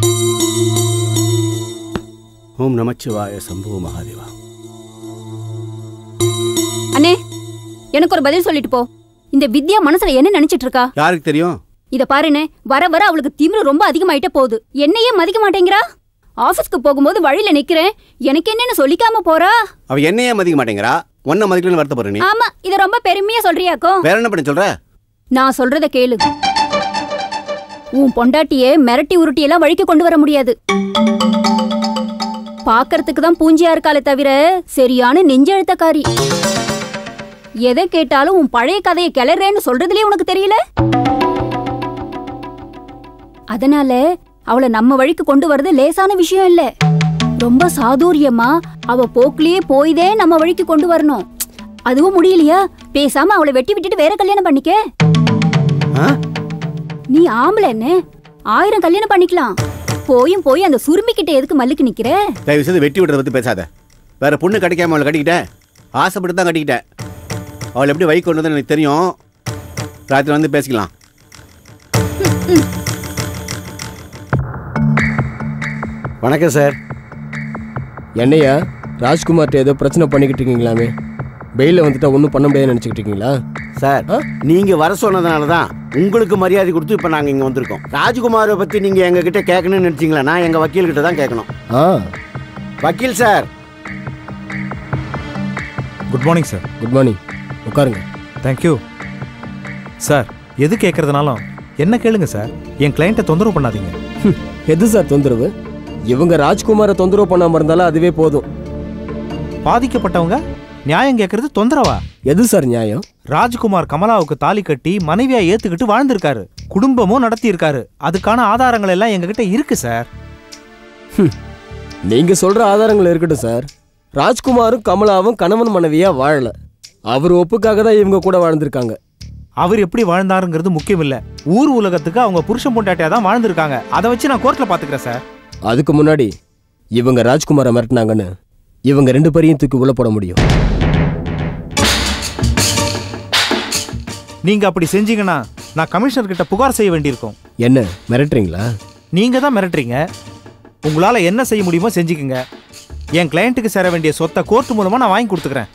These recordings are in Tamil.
ஓம் நமச்சிவாய சம்பு மகாதேவா அண்ணே எனக்கு ஒரு பதில் சொல்லிட்டு போ இந்த வித்யா மனசுல என்ன நினைச்சிட்டு இருக்கா யாருக்கு தெரியும் இத பாருண்ணே வர வர அவளுக்கு திமிரு ரொம்ப அதிகமாயிட்டே போகுது என்னையே மதிக்க மாட்டேங்கிறா ஆபீஸ்க்கு போகும்போது வழியில நிக்கிறேன் எனக்கு என்னன்னு சொல்லிக்காம போறா அவ என்னையே மதிக்க மாட்டேங்கிறா உன்னை மதிக்கலன்னு வருத்தப்படுற நீ ஆமா இத ரொம்ப பெருமையா சொல்றியாக்கோ வேற என்ன பண்ண சொல்ற நான் சொல்றத கேளு உன் பொண்டாட்டியே மிரட்டி உருட்டி எல்லாம் வழிக்கு கொண்டு வர முடியாது பாக்கறதுக்கு தான் பூஞ்சியா இருக்காளே தவிர சரியான நெஞ்செழுத்தக்காரி எதை கேட்டாலும் உன் பழைய கதையை கிளறேன்னு சொல்றதுலயே உனக்கு தெரியல அதனால அவளை நம்ம வழிக்கு கொண்டு வர்றது லேசான விஷயம் இல்ல ரொம்ப சாதுரியமா அவ போக்குலயே போய்தே நம்ம வழிக்கு கொண்டு வரணும் அதுவும் முடியலையா பேசாம அவளை வெட்டி விட்டுட்டு வேற கல்யாணம் பண்ணிக்க ஆ? நீ ஆம்பளை என்ன ஆயிரம் கல்யாணம் பண்ணிக்கலாம் போயும் போய் அந்த சுருமி கிட்ட எதுக்கு மல்லுக்கு நிக்கிற தயவு செய்து வெட்டி விடுறத பத்தி பேசாத வேற பொண்ணு கிடைக்காம அவளை கட்டிக்கிட்டேன் ஆசைப்பட்டு தான் கட்டிக்கிட்டேன் அவளை எப்படி வைக்க கொண்டு வந்தேன்னு எனக்கு தெரியும் ராத்திரி வந்து பேசிக்கலாம் வணக்கம் சார் என்னையா ராஜ்குமார்ட்ட ஏதோ பிரச்சனை பண்ணிக்கிட்டு இருக்கீங்களாமே பெயிலில் வந்துட்டா ஒன்றும் பண்ண முடியாதுன்னு நினச்சிக்கிட்டு இருக்கீங்களா சார் நீங்க வர சொன்னதுனால தான் உங்களுக்கு மரியாதை கொடுத்து இப்போ நாங்கள் இங்கே வந்திருக்கோம் ராஜ்குமாரை பற்றி நீங்கள் எங்ககிட்ட கேட்கணும்னு நினச்சிங்களா நான் எங்கள் வக்கீல்கிட்ட தான் கேட்கணும் ஆ வக்கீல் sir good morning sir good morning உட்காருங்க தேங்க்யூ சார் எது கேட்கறதுனாலும் என்ன கேளுங்க சார் என் கிளைண்ட்டை தொந்தரவு பண்ணாதீங்க ஹம், எது சார் தொந்தரவு இவங்க ராஜ்குமாரை தொந்தரவு பண்ணாமல் இருந்தாலும் அதுவே போதும் பாதிக்கப்பட்டவங்க நியாயம் கேட்கறது தொந்தரவா எது சார் நியாயம் ராஜ்குமார் கமலாவுக்கு தாலி கட்டி மனைவியா ஏத்துக்கிட்டு வாழ்ந்திருக்காரு குடும்பமும் நடத்தி இருக்காரு அதுக்கான ஆதாரங்கள் எல்லாம் எங்ககிட்ட இருக்கு சார் நீங்க சொல்ற ஆதாரங்கள் இருக்கட்டும் சார் ராஜ்குமாரும் கமலாவும் கணவன் மனைவியா வாழல அவர் ஒப்புக்காக தான் இவங்க கூட வாழ்ந்திருக்காங்க அவர் எப்படி வாழ்ந்தாருங்கிறது முக்கியம் இல்ல ஊர் உலகத்துக்கு அவங்க புருஷன் பொண்டாட்டியா தான் வாழ்ந்திருக்காங்க அதை வச்சு நான் கோர்ட்ல பாத்துக்கிறேன் சார் அதுக்கு முன்னாடி இவங்க ராஜ்குமாரை மிரட்டினாங்கன்னு இவங்க ரெண்டு பேரையும் தூக்கி உள்ள போட முடியும் நீங்க அப்படி செஞ்சீங்கன்னா நான் கமிஷனர் கிட்ட புகார் செய்ய வேண்டியிருக்கும் என்ன மிரட்டுறீங்களா நீங்க தான் மிரட்டுறீங்க உங்களால என்ன செய்ய முடியுமோ செஞ்சுக்குங்க என் கிளையண்ட்டுக்கு சேர வேண்டிய சொத்தை கோர்ட் மூலமா நான் வாங்கி கொடுத்துக்கிறேன்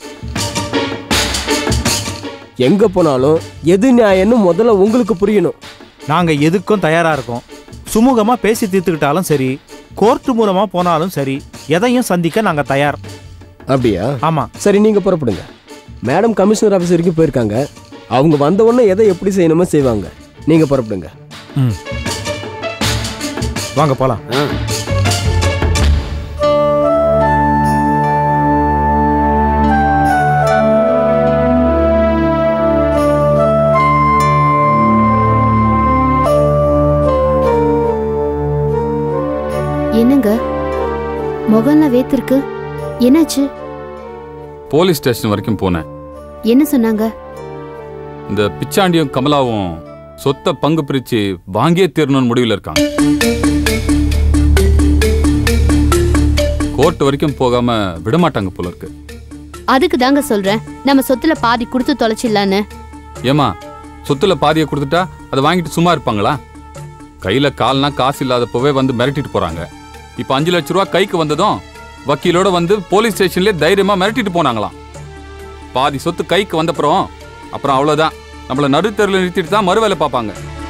எங்க போனாலும் எது நியாயம்னு முதல்ல உங்களுக்கு புரியணும் நாங்க எதுக்கும் தயாரா இருக்கோம் சுமூகமா பேசி தீர்த்துக்கிட்டாலும் சரி கோர்ட் மூலமா போனாலும் சரி எதையும் சந்திக்க நாங்க தயார் அப்படியா ஆமா சரி நீங்க புறப்படுங்க மேடம் கமிஷனர் ஆஃபீஸ் வரைக்கும் போயிருக்காங்க அவங்க வந்த உடனே எதை எப்படி செய்யணுமோ செய்வாங்க நீங்க புறப்படுங்க ம் வாங்க போலாம் ஆ என்னங்க முகம்லாம் வேத்திருக்கு என்னாச்சு போலீஸ் ஸ்டேஷன் வரைக்கும் போனேன் என்ன சொன்னாங்க இந்த பிச்சாண்டியும் கமலாவும் சொத்தை பங்கு பிரிச்சு வாங்கியே தீரணும்னு முடிவில் இருக்காங்க கோர்ட் வரைக்கும் போகாம விடமாட்டாங்க போல இருக்கு அதுக்கு தாங்க சொல்றேன் நம்ம சொத்துல பாதி கொடுத்து தொலைச்சிடலான்னு ஏமா சொத்துல பாதியை கொடுத்துட்டா அதை வாங்கிட்டு சும்மா இருப்பாங்களா கையில கால்னா காசு இல்லாதப்பவே வந்து மிரட்டிட்டு போறாங்க இப்போ அஞ்சு லட்ச ரூபா கைக்கு வந்ததும் வக்கீலோட வந்து போலீஸ் ஸ்டேஷன்லேயே தைரியமா மிரட்டிட்டு போனாங்களாம் பாதி சொத்து கைக்கு வந்தப்புறம் அப்புறம் அவ்வளோதான் நம்மள நடுத்தெருவில் நிறுத்திட்டு தான் மறுவேலை பார்ப்பாங்க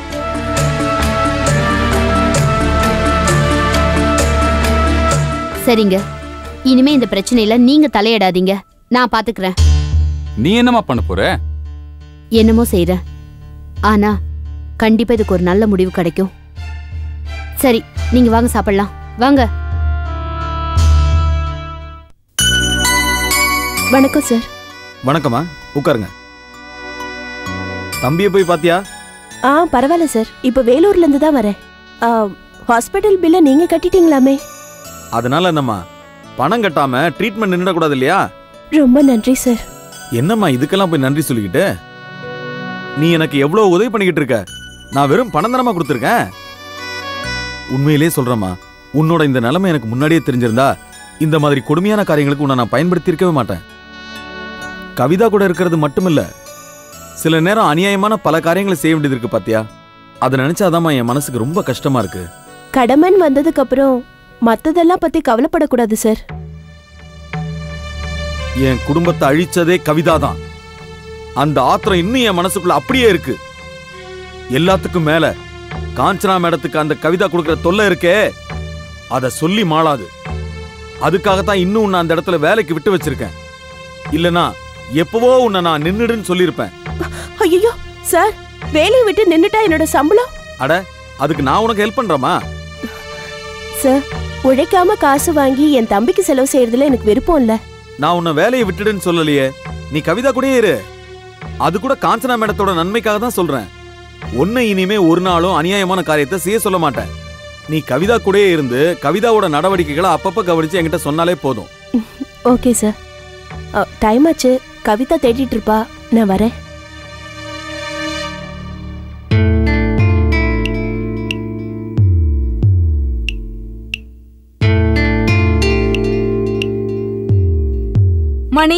சரிங்க இனிமே இந்த பிரச்சனையில நீங்க தலையிடாதீங்க நான் பாத்துக்கிறேன் நீ என்னம்மா பண்ண போற என்னமோ செய்றேன் ஆனா கண்டிப்பா இதுக்கு ஒரு நல்ல முடிவு கிடைக்கும் சரி நீங்க வாங்க சாப்பிடலாம் வாங்க வணக்கம் சார் வணக்கம்மா உட்காருங்க தம்பியை போய் பாத்தியா ஆ பரவாயில்ல சார் இப்போ வேலூர்ல இருந்து தான் வரேன் ஆ, ஹாஸ்பிட்டல் பில்லை நீங்க கட்டிட்டீங்களாமே அதனால என்னம்மா பணம் கட்டாம ட்ரீட்மெண்ட் நின்றுடக்கூடாது இல்லையா ரொம்ப நன்றி சார் என்னம்மா இதுக்கெல்லாம் போய் நன்றி சொல்லிக்கிட்டு நீ எனக்கு எவ்வளவு உதவி பண்ணிக்கிட்டு இருக்க நான் வெறும் பணம் தானமா கொடுத்துருக்கேன் உண்மையிலே சொல்றேம்மா உன்னோட இந்த நிலைமை எனக்கு முன்னாடியே தெரிஞ்சிருந்தா இந்த மாதிரி கொடுமையான காரியங்களுக்கு உன்னை நான் பயன்படுத்தி இருக்கவே மாட்டேன் கவிதா கூட இருக்கிறது மட்டுமில்ல சில நேரம் அநியாயமான பல காரியங்களை செய்ய வேண்டியது இருக்கு பாத்தியா அதை நினைச்சாதாம்மா என் மனசுக்கு ரொம்ப கஷ்டமா இருக்கு கடமன் வந்ததுக்கு அப்புறம் மத்ததெல்லாம் பத்தி கவலைப்படக்கூடாது சார் என் குடும்பத்தை அழிச்சதே கவிதா தான் அந்த ஆத்திரம் இன்னும் என் மனசுக்குள்ள அப்படியே இருக்கு எல்லாத்துக்கும் மேல காஞ்சனா மேடத்துக்கு அந்த கவிதா கொடுக்கிற தொல்லை இருக்கே அத சொல்லி மாளாது அதுக்காகத்தான் இன்னும் உன்னை அந்த இடத்துல வேலைக்கு விட்டு வச்சிருக்கேன் இல்லனா எப்பவோ உன்னை நான் நின்னுடுன்னு சொல்லியிருப்பேன் ஐயோ சார் வேலையை விட்டு நின்னுட்டா என்னோட சம்பளம் அட அதுக்கு நான் உனக்கு ஹெல்ப் பண்றேமா சார் உழைக்காம காசு வாங்கி என் தம்பிக்கு செலவு செய்யறதுல எனக்கு விருப்பம் இல்ல நான் உன்னை வேலையை விட்டுடுன்னு சொல்லலையே நீ கவிதா கூடயே இரு அது கூட காஞ்சனா மேடத்தோட நன்மைக்காக தான் சொல்றேன் உன்னை இனிமே ஒரு நாளும் அநியாயமான காரியத்தை செய்ய சொல்ல மாட்டேன் நீ கவிதா கூடயே இருந்து கவிதாவோட நடவடிக்கைகளை அப்பப்ப கவனிச்சு என்கிட்ட சொன்னாலே போதும் ஓகே சார் டைம் ஆச்சு கவிதா தேடிட்டு இருப்பா நான் வரேன் மணி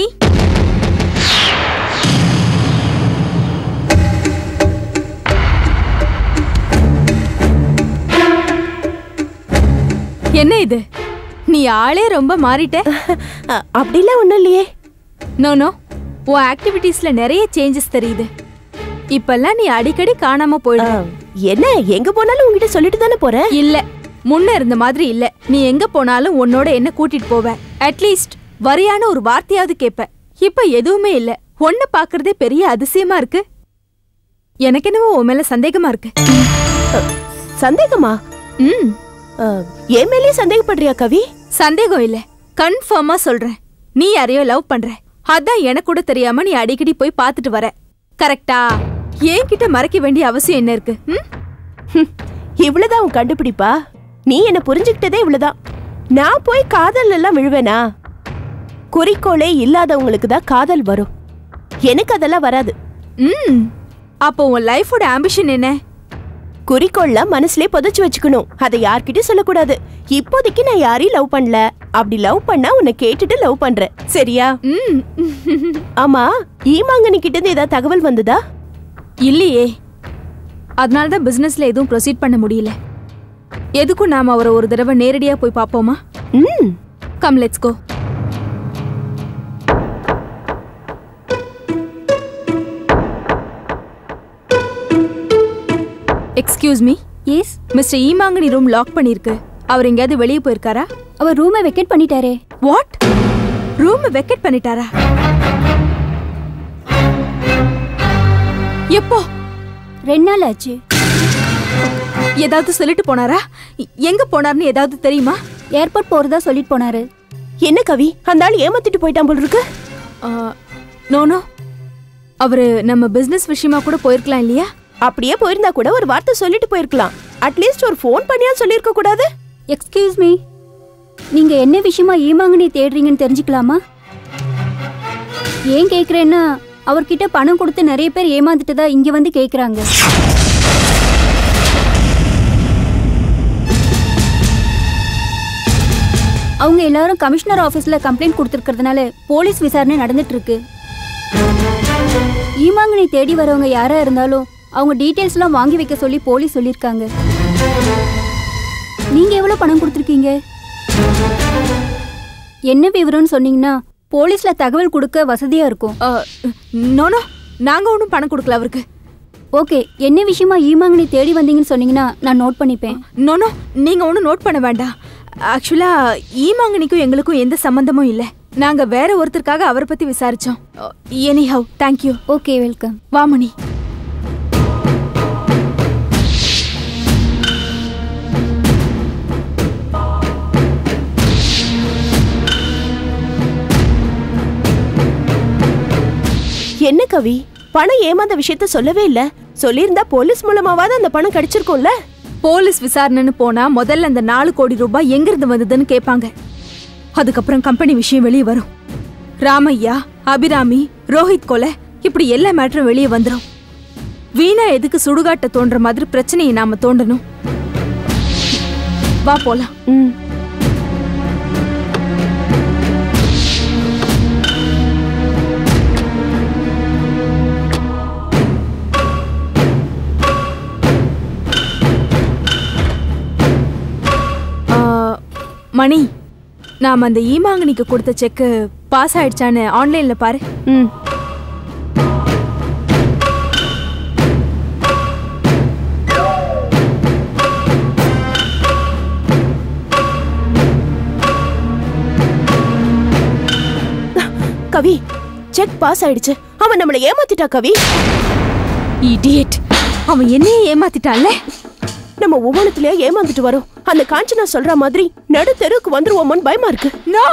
என்ன இது நீ ஆளே ரொம்ப மாறிட்ட அ, அப்படிலாம் ஒண்ணும் இல்லையே நோ நோ உன் ஆக்டிவிட்டீஸ்ல நிறைய சேஞ்சஸ் தெரியுது இப்பெல்லாம் நீ அடிக்கடி காணாம அ, போயிடுற என்ன எங்க போனாலும் உங்ககிட்ட சொல்லிட்டு தானே போறேன் இல்ல முன்ன இருந்த மாதிரி இல்ல நீ எங்க போனாலும் உன்னோட என்ன கூட்டிட்டு போவ அட்லீஸ்ட் வரியான ஒரு வார்த்தையாவது கேப்ப இப்ப எதுவுமே இல்ல ஒன்ன பாக்குறதே பெரிய அதிசயமா இருக்கு எனக்கு என்னவோ உன் மேல சந்தேகமா இருக்கு சந்தேகமா ம் அ, என் மேலயே சந்தேகப்படுறியா கவி சந்தேகம் இல்ல கன்ஃபார்மா சொல்றேன் நீ யாரையோ லவ் பண்ற அதான் எனக்கு கூட தெரியாம நீ அடிக்கடி போய் பார்த்துட்டு வர கரெக்டா என்கிட்ட மறைக்க வேண்டிய அவசியம் என்ன இருக்கு ம்? ஹம், இவ்வளவுதான் உன் கண்டுபிடிப்பா நீ என்ன புரிஞ்சுக்கிட்டதே இவ்வளவுதான் நான் போய் காதல் எல்லாம் விழுவேனா குறிக்கோளே இல்லாதவங்களுக்கு தான் காதல் வரும் எனக்கு அதெல்லாம் வராது ம் அப்போ உன் லைஃபோட ஆம்பிஷன் என்ன குறிக்கோள்ல மனசுலயே புதைச்சு வச்சுக்கணும் அதை யார்கிட்டயும் சொல்லக்கூடாது இப்போதைக்கு நான் யாரையும் லவ் பண்ணல அப்படி லவ் பண்ணா உன்னை கேட்டுட்டு லவ் பண்றேன் சரியா ம் ஆமா ஈமாங்கனி கிட்ட இருந்து ஏதாவது தகவல் வந்ததா இல்லையே அதனால தான் பிசினஸ்ல எதுவும் ப்ரொசீட் பண்ண முடியல எதுக்கும் நாம அவரை ஒரு தடவை நேரடியா போய் பார்ப்போமா ம் come let's go excuse me yes mister Eemangani room lock பண்ணிருக்கு அவர் எங்கேயாவது வெளியே போயிருக்காரா அவர் ரூமை வெக்கேட் பண்ணிட்டாரே வாட் ரூம் வெக்கெட் பண்ணிட்டாரா எப்போ ரெண்டு நாள் ஆச்சு ஏதாவது சொல்லிட்டு போனாரா எ- எங்க போனார்னு ஏதாவது தெரியுமா ஏர்போர்ட் போறதா சொல்லிட்டு போனாரு என்ன கவி அந்த ஆள் ஏமாத்திட்டு போயிட்டான் போல் இருக்கு நோ நோ அவரு நம்ம பிசினஸ் விஷயமா கூட போயிருக்கலாம் இல்லையா அப்படியே போயிருந்தா கூட ஒரு வார்த்தை சொல்லிட்டு போயிருக்கலாம் அட்லீஸ்ட் ஒரு ஃபோன் பண்ணியா சொல்லியிருக்க கூடாது எக்ஸ்கியூஸ் மீ நீங்க என்ன விஷயமா ஈமாங்கனி தேடுறீங்கன்னு தெரிஞ்சுக்கலாமா ஏன் கேக்குறேன்னா அவர்கிட்ட பணம் கொடுத்து நிறைய பேர் ஏமாந்துட்டதா இங்க வந்து கேக்குறாங்க அவங்க எல்லாரும் கமிஷனர் ஆபீஸ்ல கம்ப்ளைண்ட் கொடுத்துருக்கறதுனால போலீஸ் விசாரணை நடந்துட்டு இருக்கு ஈமாங்கனி தேடி வரவங்க யாரா இருந்தாலும் அவங்க டீடைல்ஸ்லாம் வாங்கி வைக்க சொல்லி போலீஸ் சொல்லியிருக்காங்க நீங்க எவ்வளவு பணம் கொடுத்துருக்கீங்க என்ன விவரம்னு சொன்னீங்கன்னா போலீஸ்ல தகவல் கொடுக்க வசதியா இருக்கும் நோ நோ நாங்க ஒன்றும் பணம் கொடுக்கல அவருக்கு ஓகே என்ன விஷயமா ஈமாங்கனி தேடி வந்தீங்கன்னு சொன்னீங்கன்னா நான் நோட் பண்ணிப்பேன் நோ நோ நீங்க ஒன்றும் நோட் பண்ண வேண்டாம் ஆக்சுவலா ஈமாங்கனிக்கும் எங்களுக்கும் எந்த சம்பந்தமும் இல்லை நாங்க வேற ஒருத்தருக்காக அவரை பத்தி விசாரிச்சோம் any how thank you okay welcome வாமணி என்ன கவி பணம் ஏமாந்த விஷயத்த சொல்லவே இல்ல சொல்லியிருந்தா போலீஸ் மூலமாவாவது அந்த பணம் கிடைச்சிருக்கும்ல போலீஸ் விசாரணைன்னு போனா முதல்ல அந்த நாலு கோடி ரூபாய் எங்கிருந்து வந்ததுன்னு கேட்பாங்க அதுக்கப்புறம் கம்பெனி விஷயம் வெளியே வரும் ராமையா அபிராமி ரோஹித் கொலை இப்படி எல்லா மேட்டரும் வெளியே வந்துரும் வீணா எதுக்கு சுடுகாட்ட தோன்ற மாதிரி பிரச்சனையை நாம தோண்டணும் வா போலாம் ம் மணி நாம அந்த ஈமாங்கனிக்கு கொடுத்த செக்கு பாஸ் ஆயிடுச்சான்னு ஆன்லைன்ல பாரு ம் கவி செக் பாஸ் ஆயிடுச்சு அவன் நம்மளை ஏமாத்திட்டா கவி இடியட் அவன் என்னையே ஏமாத்திட்டான்ல நம்ம ஒவ்வொன்றுலயே ஏமாந்துட்டு வரோம் அந்த காஞ்சனா சொல்ற மாதிரி நடு தெருவுக்கு வந்துருவோமோன்னு பயமா இருக்கு நோ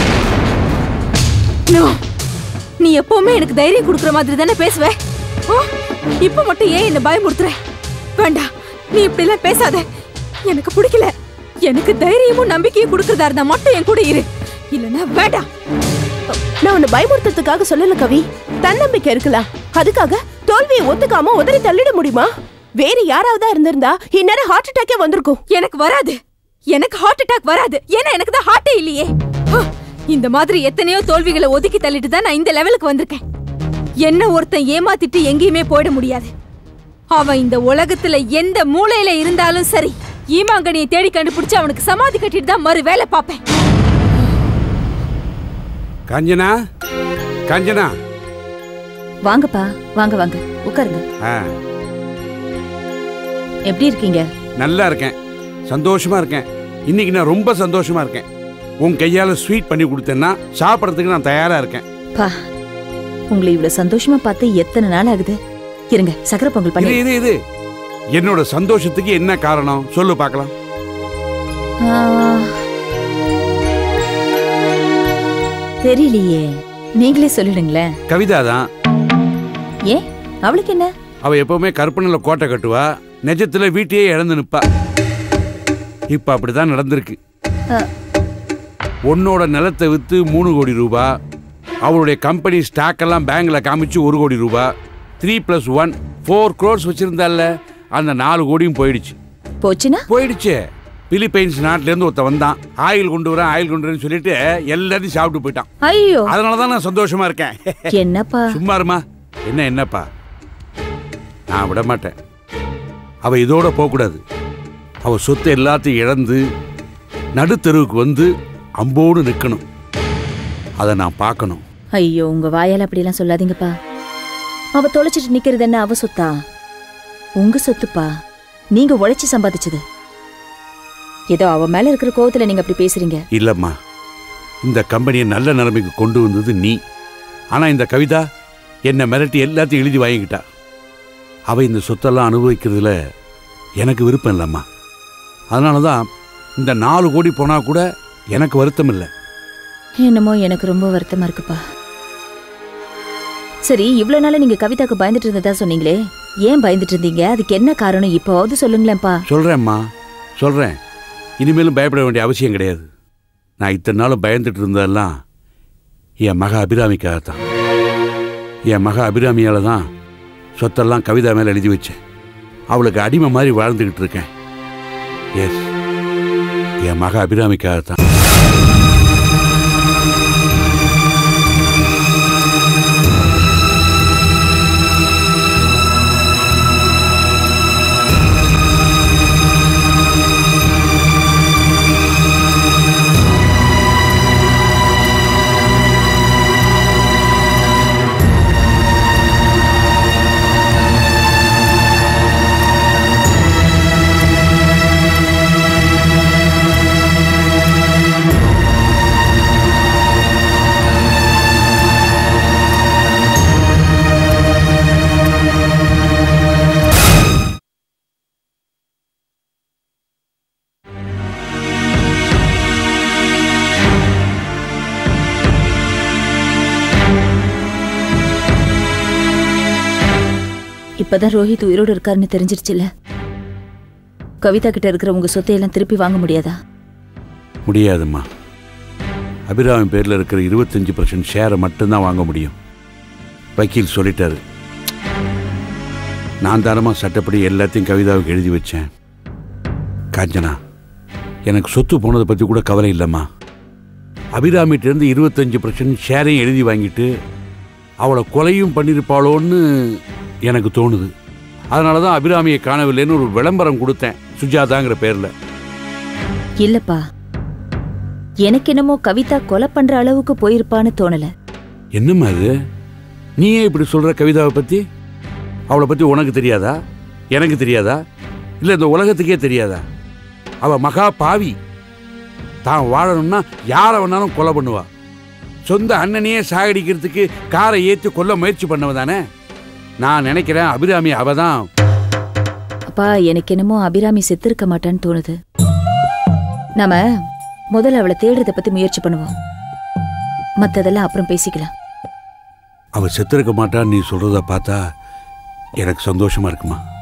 நோ நீ எப்பவுமே எனக்கு தைரியம் கொடுக்குற மாதிரி தானே பேசுவ ஆ? இப்ப மட்டும் ஏன் என்ன பயமுறுத்துற வேண்டாம் நீ இப்படி எல்லாம் பேசாத எனக்கு பிடிக்கல எனக்கு தைரியமும் நம்பிக்கையும் கொடுக்கறதா இருந்தா மட்டும் என் கூட இரு இல்லனா வேண்டாம் நான் உன்னை பயமுறுத்துறதுக்காக சொல்லல கவி தன்னம்பிக்கை இருக்கலாம் அதுக்காக தோல்வியை ஒத்துக்காம உதறி தள்ளிட முடியுமா வேற யாராவதா இருந்திருந்தா இந்நேரம் ஹார்ட் அட்டாக்கே வந்திருக்கும் எனக்கு வராது எனக்கு ஹார்ட் அட்டாக் வராது ஏன்னா எனக்கு தான் ஹார்ட்டே இல்லையே ஆ, இந்த மாதிரி எத்தனையோ தோல்விகளை ஒதுக்கி தள்ளிட்டு தான் நான் இந்த லெவலுக்கு வந்திருக்கேன் என்ன ஒருத்தன் ஏமாத்திட்டு எங்கேயுமே போயிட முடியாது அவன் இந்த உலகத்துல எந்த மூலையில இருந்தாலும் சரி ஈமாங்கனியை தேடி கண்டுபிடிச்சு அவனுக்கு சமாதி கட்டிட்டு தான் மறு வேலை பார்ப்பேன் காஞ்சனா காஞ்சனா வாங்கப்பா வாங்க வாங்க உட்காருங்க ஆ எப்படி இருக்கீங்க நல்லா இருக்கேன் சந்தோஷமா இருக்கேன் இன்னைக்கு நான் ரொம்ப சந்தோஷமா இருக்கேன் உன் கையால ஸ்வீட் பண்ணி கொடுத்தேன்னா சாப்பிட்றதுக்கு நான் தயாரா இருக்கேன் பா உங்களை இவ்வளவு சந்தோஷமா பார்த்து எத்தனை நாள் ஆகுது இருங்க சக்கரை பொங்கல் இது பண்ணி இது இது என்னோட சந்தோஷத்துக்கு என்ன காரணம் சொல்லு பார்க்கலாம் ஆ, தெரியலையே நீங்களே சொல்லிடுங்களேன் கவிதா தான் ஏன் அவளுக்கு என்ன அவ எப்பவுமே கற்பனையில் கோட்டை கட்டுவா நிஜத்துல வீட்டையே இழந்து நிப்பா இப்ப அப்படிதான் நடந்திருக்கு ஆ, உன்னோட நிலத்தை வித்து மூணு கோடி ரூபா அவருடைய கம்பெனி ஸ்டாக் எல்லாம் பேங்க்ல காமிச்சு ஒரு கோடி ரூபா three plus one four crores வச்சிருந்தால அந்த நாலு கோடியும் போயிடுச்சு போச்சுன்னா போயிடுச்சு பிலிப்பைன்ஸ் நாட்டுல இருந்து ஒருத்த வந்தான் ஆயில் கொண்டு வரேன் ஆயில் கொண்டு வரேன்னு சொல்லிட்டு எல்லாத்தையும் சாப்பிட்டு போயிட்டான் ஐயோ அதனால தான் நான் சந்தோஷமா இருக்கேன் என்னப்பா சும்மா இருமா என்ன என்னப்பா நான் விட மாட்டேன் அவ இதோட போகக்கூடாது அவ சொத்து எல்லாத்தையும் இழந்து நடுத்தெருவுக்கு வந்து அம்போடு நிற்கணும் அதை நான் பார்க்கணும் ஐயோ உங்க வாயால அப்படிலாம் சொல்லாதீங்கப்பா அவ தொலைச்சிட்டு நிக்கிறது என்ன அவ சொத்தா உங்க சொத்துப்பா நீங்க உழைச்சு சம்பாதிச்சது ஏதோ அவ மேல இருக்கிற கோவத்துல நீங்க அப்படி பேசுறீங்க இல்லம்மா இந்த கம்பெனியை நல்ல நிலைமைக்கு கொண்டு வந்தது நீ ஆனா இந்த கவிதா என்னை மிரட்டி எல்லாத்தையும் எழுதி வாங்கிக்கிட்டா அவ இந்த சொத்தெல்லாம் அனுபவிக்கிறதுல எனக்கு விருப்பம் இல்லைம்மா அதனால தான் இந்த நாலு கோடி போனா கூட எனக்கு வருத்தம் இல்லை என்னமோ எனக்கு ரொம்ப வருத்தமா இருக்குப்பா சரி இவ்வளவு நாளா நீங்க கவிதாக்கு பயந்துட்டு இருந்ததா சொன்னீங்களே ஏன் பயந்துட்டு இருந்தீங்க அதுக்கு என்ன காரணம் இப்போவாவது சொல்லுங்களேன்ப்பா சொல்கிறேம்மா சொல்கிறேன் இனிமேலும் பயப்பட வேண்டிய அவசியம் கிடையாது நான் இத்தனை நாளும் பயந்துட்டு இருந்ததெல்லாம் என் மக அபிராமிக்காகத்தான் என் மக அபிராமியால் தான் சொத்தெல்லாம் கவிதா மேலே எழுதி வச்சேன் அவளுக்கு அடிமை மாதிரி வாழ்ந்துக்கிட்டு இருக்கேன் எஸ் என் மக அபிராமிக்காகத்தான் இப்பதான் ரோஹித் உயிரோடு இருக்காருன்னு தெரிஞ்சிருச்சுல கவிதா கிட்ட இருக்கிற உங்க சொத்தையெல்லாம் திருப்பி வாங்க முடியாதா முடியாதும்மா அபிராமி பேரில் இருக்கிற இருபத்தஞ்சி பர்சன்ட் ஷேரை மட்டும்தான் வாங்க முடியும் வக்கீல் சொல்லிட்டாரு நான் தானமா சட்டப்படி எல்லாத்தையும் கவிதாவுக்கு எழுதி வச்சேன் காஞ்சனா எனக்கு சொத்து போனதை பற்றி கூட கவலை இல்லைம்மா அபிராமிகிட்டேருந்து இருபத்தஞ்சி பர்சன்ட் ஷேரையும் எழுதி வாங்கிட்டு அவளை கொலையும் பண்ணியிருப்பாளோன்னு எனக்கு தோணுது அதனால தான் அபிராமியை காணவில்லைன்னு ஒரு விளம்பரம் கொடுத்தேன் சுஜாதாங்கிற பேரில் இல்லப்பா எனக்கு என்னமோ கவிதா கொலை பண்ற அளவுக்கு போயிருப்பான்னு தோணல என்னம்மா இது நீயே இப்படி சொல்ற கவிதாவை பத்தி அவளை பத்தி உனக்கு தெரியாதா எனக்கு தெரியாதா இல்ல இந்த உலகத்துக்கே தெரியாதா அவ மகா பாவி தான் வாழணும்னா யாரை வேணாலும் கொலை பண்ணுவா சொந்த அண்ணனையே சாகடிக்கிறதுக்கு காரை ஏற்றி கொல்ல முயற்சி பண்ணவ தானே நான் நினைக்கிறேன் அபிராமி அவ தான் அப்பா எனக்கு என்னமோ அபிராமி செத்திருக்க மாட்டான்னு தோணுது நாம முதல்ல அவளை தேடுறத பத்தி முயற்சி பண்ணுவோம் மத்ததெல்லாம் அப்புறம் பேசிக்கலாம் அவ செத்திருக்க மாட்டான்னு நீ சொல்றத பார்த்தா எனக்கு சந்தோஷமா இருக்குமா